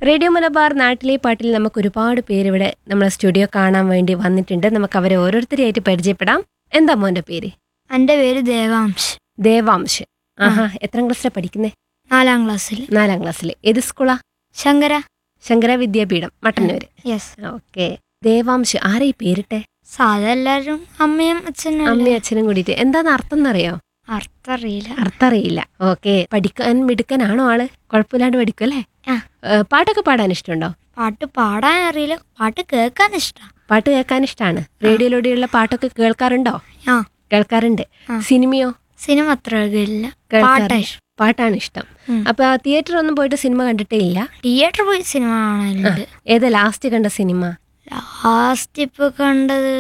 Radio Malabar നാട്ടിലെ പാട്ടിൽ നമുക്ക് ഒരുപാട് പേര് ഇവിടെ നമ്മളെ സ്റ്റുഡിയോ കാണാൻ വേണ്ടി വന്നിട്ടുണ്ട് നമുക്ക് അവരെ ഓരോരുത്തരെയായിട്ട് പരിചയപ്പെടാം എന്താ മോന്റെ പേര് എൻ്റെ പേര് ദേവാംശ് ദേവാംശ് ആഹാ എത്രാം ക്ലാസ്സിലാണ് പഠിക്കുന്നേ നാലാം ക്ലാസ്സിൽ നാലാം ക്ലാസ്സിൽ ഏത് സ്കൂളാ ശങ്കര ശങ്കര വിദ്യാപീഠം മട്ടന്നൂര് യെസ് ഓക്കെ ദേവാംശ് ആരാ ഈ പേരിട്ടെ സാധാ എല്ലാവരും അമ്മയും അച്ഛനും അമ്മയും അച്ഛനും കൂടിയിട്ട് എന്താന്ന് അർത്ഥം എന്നറിയോ അർത്ഥം അറിയില്ല അർത്ഥം അറിയില്ല ഓക്കെ പഠിക്കാൻ മിടുക്കനാണോ ആള് കുഴപ്പമില്ലാണ്ട് പഠിക്കും അല്ലേ ആ. ഏ, പാട്ടൊക്കെ പാടാൻ ഇഷ്ടമുണ്ടോ പാട്ട് പാടാൻ അറിയില്ല പാട്ട് കേൾക്കാൻ ഇഷ്ടം പാട്ട് കേൾക്കാൻ ഇഷ്ടമാണ് റേഡിയോയിലൂടെയുള്ള പാട്ടൊക്കെ കേൾക്കാറുണ്ടോ ആ കേൾക്കാറുണ്ട് ആ. സിനിമയോ സിനിമ അത്ര കേൾക്കില്ല കേൾക്കാറില്ല. പാട്ടാ ഇഷ്ടം പാട്ടാണ് ഇഷ്ടം ഉം. അപ്പൊ തിയേറ്റർ ഒന്നും പോയിട്ട് സിനിമ കണ്ടിട്ടേ ഇല്ല തിയേറ്ററിൽ പോയി സിനിമ കാണലുണ്ട് ഏതാ ലാസ്റ്റ് കണ്ട സിനിമ ലാസ്റ്റ് ഇപ്പൊ കണ്ടത്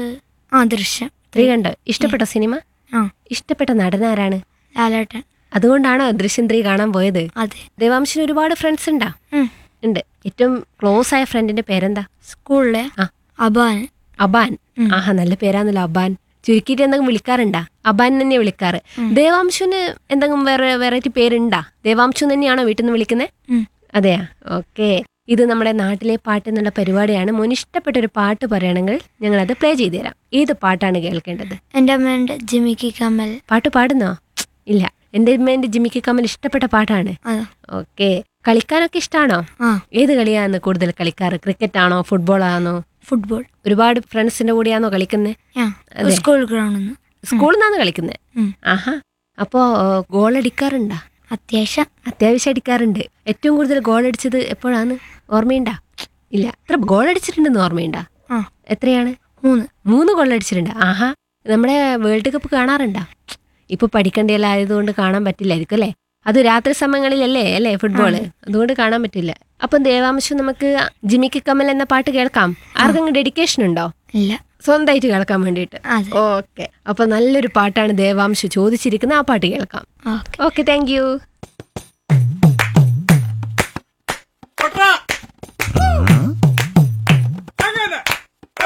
ആ ദൃശ്യം ത്രീ കണ്ടോ ഇഷ്ടപ്പെട്ട സിനിമ ആ ഇഷ്ടപ്പെട്ട നടനാരാണ് ലാലേട്ടൻ അതുകൊണ്ടാണോ ദൃശ്യം ത്രീ കാണാൻ പോയത് അതെ ദേവാംശിന് ഒരുപാട് ഫ്രണ്ട്സ് ഉണ്ടാ ഉം. ഉണ്ട് ഏറ്റവും ക്ലോസ് ആയ ഫ്രണ്ടിന്റെ പേരെന്താ സ്കൂളിലെ ആ. അബാൻ അബാൻ ഉം. ആഹാ നല്ല പേരാന്നല്ലോ അബാൻ ചുരുക്കിയിട്ട് എന്തെങ്കിലും വിളിക്കാറുണ്ടാ അബാൻ തന്നെ വിളിക്കാറ് ദേവാംശുന് എന്തെങ്കിലും വേറെ വെറൈറ്റി പേരുണ്ടാ ദേവാംശു തന്നെയാണോ വീട്ടിൽ നിന്ന് വിളിക്കുന്നത് ഉം. അതെയാ ഓക്കെ ഇത് നമ്മുടെ നാട്ടിലെ പാട്ട് എന്നുള്ള പരിപാടിയാണ് മോന് ഇഷ്ടപ്പെട്ട ഒരു പാട്ട് പറയണമെങ്കിൽ ഞങ്ങൾ അത് പ്ലേ ചെയ്തു തരാം ഏത് പാട്ടാണ് കേൾക്കേണ്ടത് എൻ്റെ അമ്മേൻ്റെ ജിമിക്കി കമൽ പാട്ട് പാടുന്നോ ഇല്ല എൻ്റെ എൻ്റെ ജിമ്മിക്ക് കമ്മൽ ഇഷ്ടപ്പെട്ട പാട്ടാണ് അതാ ഓക്കെ കളിക്കാനൊക്കെ ഇഷ്ടമാണോ ആ ഏത് കളിയാണ് കൂടുതൽ കളിക്കാറ് ക്രിക്കറ്റ് ആണോ ഫുട്ബോൾ ആണോ ഫുട്ബോൾ ഒരുപാട് ഫ്രണ്ട്സിന്റെ കൂടെയാണോ കളിക്കുന്നത് ആ അതെ. സ്കൂൾ ഗ്രൗണ്ടിൽ നിന്ന് സ്കൂളിൽ നിന്നാണ് കളിക്കുന്നത് ഉം. ആഹാ അപ്പോ ഗോൾ അടിക്കാറുണ്ടാ അത്യാവശ്യം അത്യാവശ്യം അടിക്കാറുണ്ട് ഏറ്റവും കൂടുതൽ ഗോൾ അടിച്ചത് എപ്പോഴാണ് ഓർമ്മയുണ്ടാ ഇല്ല എത്ര ഗോൾ അടിച്ചിട്ടുണ്ടെന്ന് ഓർമ്മയുണ്ടാ ആ എത്രയാണ് മൂന്ന് മൂന്ന് ഗോൾ അടിച്ചിട്ടുണ്ട് ആഹാ നമ്മുടെ വേൾഡ് കപ്പ് കാണാറുണ്ടാ ഇപ്പൊ പഠിക്കേണ്ടതെല്ലാം ആയതുകൊണ്ട് കാണാൻ പറ്റില്ലായിരിക്കും അല്ലേ അത് രാത്രി സമയങ്ങളിലല്ലേ അല്ലേ ഫുട്ബോള് അതുകൊണ്ട് കാണാൻ പറ്റില്ല അപ്പം ദേവാംശം നമുക്ക് ജിമിക്ക് കമൽ എന്ന പാട്ട് കേൾക്കാം ആർക്കെങ്കിലും ഡെഡിക്കേഷൻ ഉണ്ടോ ഇല്ല സ്വന്തമായിട്ട് കേൾക്കാൻ വേണ്ടിയിട്ട് അതെ ഓക്കെ അപ്പൊ നല്ലൊരു പാട്ടാണ് ദേവാംശു ചോദിച്ചിരിക്കുന്നത് ആ പാട്ട് കേൾക്കാം ഓക്കെ ഓക്കെ താങ്ക് യു